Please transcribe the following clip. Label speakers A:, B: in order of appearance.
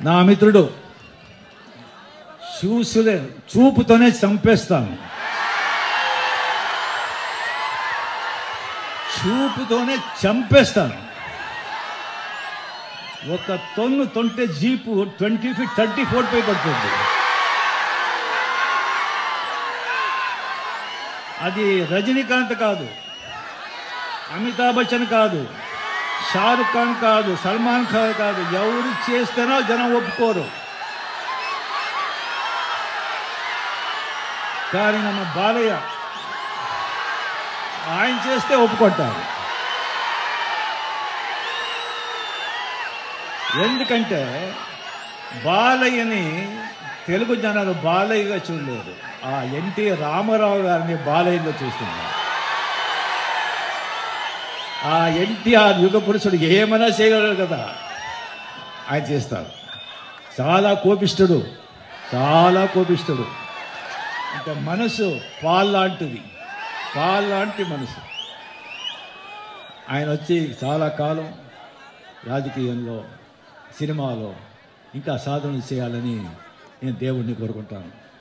A: నా మిత్రుడు చూసులే చూపుతోనే చంపేస్తాను చూపుతోనే చంపేస్తాను ఒక తొన్ను తొంటే jeep twenty feet thirty four పై పడుతుంది అది రజనీకాంత్ కాదు అమితాబ్ బచ్చన్ కాదు షారుఖ్ ఖాన్ కాదు సల్మాన్ ఖాన్ కాదు ఎవరు చేస్తేనో జనం ఒప్పుకోరు కానీ మన బాలయ్య ఆయన చేస్తే ఒప్పుకుంటారు ఎందుకంటే బాలయ్యని తెలుగు జనాలు బాలయ్యగా చూడలేదు ఆ ఎన్టీ రామారావు గారిని బాలయ్యగా చూస్తున్నారు ఆ ఎన్టీఆర్ యుగ పురుషుడు ఏమైనా చేయగలరు కదా ఆయన చేస్తారు చాలా కోపిష్ఠుడు చాలా కోపిష్ఠుడు ఇంకా మనసు పాల్లాంటిది పాల్లాంటి మనసు ఆయన వచ్చి చాలా కాలం రాజకీయంలో సినిమాలో ఇంకా సాధన చేయాలని నేను దేవుణ్ణి కోరుకుంటాను